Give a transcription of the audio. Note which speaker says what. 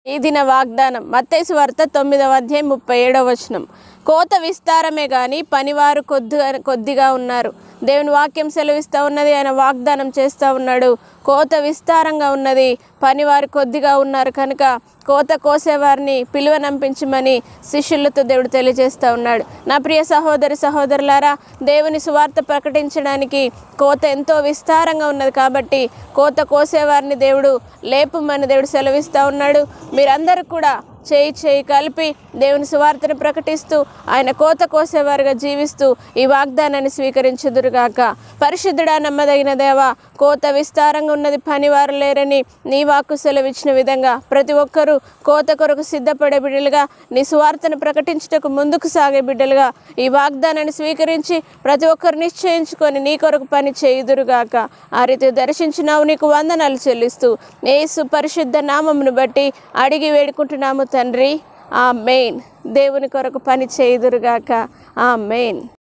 Speaker 1: ఈ దిన వాగ్దానం మత్తైసు వార్త తొమ్మిదవ అధ్యాయం ముప్పై ఏడవ వచనం కోత విస్తారమే కానీ పనివారు కొద్దిగా కొద్దిగా ఉన్నారు దేవుని వాక్యం సెలవిస్తూ ఉన్నది ఆయన వాగ్దానం చేస్తూ ఉన్నాడు కోత విస్తారంగా ఉన్నది పనివారు కొద్దిగా ఉన్నారు కనుక కోత కోసేవారిని పిలువనంపించమని శిష్యులతో దేవుడు తెలియజేస్తూ ఉన్నాడు నా ప్రియ సహోదరి సహోదరులారా దేవుని సువార్త ప్రకటించడానికి కోత ఎంతో విస్తారంగా ఉన్నది కాబట్టి కోత కోసేవారిని దేవుడు లేపమని దేవుడు సెలవిస్తూ ఉన్నాడు మీరందరూ కూడా చేయి చేయి కలిపి దేవుని సువార్తను ప్రకటిస్తూ ఆయన కోత కోసేవారుగా జీవిస్తూ ఈ వాగ్దానాన్ని స్వీకరించుదురుగాక పరిశుద్ధుడా నమ్మదగిన దేవ కోత విస్తారంగా ఉన్నది పనివారు లేరని నీ వాక్కు సెలవిచ్చిన విధంగా ప్రతి ఒక్కరూ కోత కొరకు సిద్ధపడే బిడ్డలుగా నీ సువార్తను ప్రకటించుటకు ముందుకు సాగే బిడ్డలుగా ఈ వాగ్దానాన్ని స్వీకరించి ప్రతి ఒక్కరు నిశ్చయించుకొని నీ కొరకు పని చేయుదురుగాక ఆ రీతి దర్శించినావు నీకు వందనాలు చెల్లిస్తూ యేసు పరిశుద్ధ నామమును బట్టి అడిగి వేడుకుంటున్నాము తండ్రి ఆ మెయిన్ దేవుని కొరకు పని చేయుదురుగాక ఆ మెయిన్